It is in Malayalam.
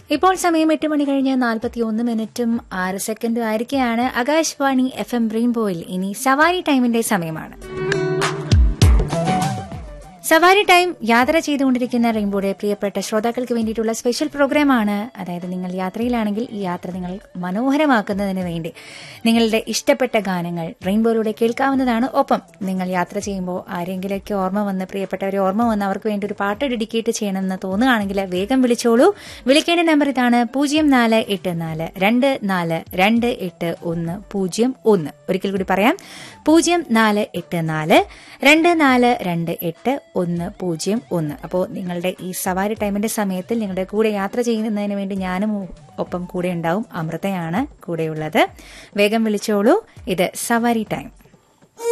ഇപ്പോൾ സമയം എട്ട് മണി കഴിഞ്ഞ് നാൽപ്പത്തി ഒന്ന് മിനിറ്റും ആറ് സെക്കൻഡും ആയിരിക്കെയാണ് ആകാശവാണി എഫ് എം റെയിൻബോയിൽ ഇനി സവാരി ടൈമിന്റെ സമയമാണ് സവാരി ടൈം യാത്ര ചെയ്തുകൊണ്ടിരിക്കുന്ന റെയിൻബോയുടെ പ്രിയപ്പെട്ട ശ്രോതാക്കൾക്ക് വേണ്ടിയിട്ടുള്ള സ്പെഷ്യൽ പ്രോഗ്രാമാണ് അതായത് നിങ്ങൾ യാത്രയിലാണെങ്കിൽ ഈ യാത്ര നിങ്ങൾ മനോഹരമാക്കുന്നതിന് വേണ്ടി നിങ്ങളുടെ ഇഷ്ടപ്പെട്ട ഗാനങ്ങൾ റെയിൻബോയിലൂടെ കേൾക്കാവുന്നതാണ് ഒപ്പം നിങ്ങൾ യാത്ര ചെയ്യുമ്പോൾ ആരെങ്കിലൊക്കെ ഓർമ്മ വന്ന് പ്രിയപ്പെട്ടവരെ ഓർമ്മ വന്ന് അവർക്ക് വേണ്ടി ഒരു പാട്ട് ഡെഡിക്കേറ്റ് ചെയ്യണമെന്ന് തോന്നുകയാണെങ്കിൽ വേഗം വിളിച്ചോളൂ വിളിക്കേണ്ട നമ്പർ ഇതാണ് പൂജ്യം നാല് എട്ട് നാല് രണ്ട് നാല് രണ്ട് എട്ട് ഒന്ന് പൂജ്യം ഒന്ന് ഒരിക്കൽ കൂടി പറയാം പൂജ്യം നാല് എട്ട് നാല് രണ്ട് നാല് രണ്ട് എട്ട് ഒന്ന് പൂജ്യം ഒന്ന് അപ്പോൾ നിങ്ങളുടെ ഈ സവാരി ടൈമിന്റെ സമയത്തിൽ നിങ്ങളുടെ കൂടെ യാത്ര ചെയ്യുന്നതിന് വേണ്ടി ഞാനും ഒപ്പം കൂടെ ഉണ്ടാവും അമൃതയാണ് കൂടെയുള്ളത് വേഗം വിളിച്ചോളൂ ഇത് സവാരി ടൈം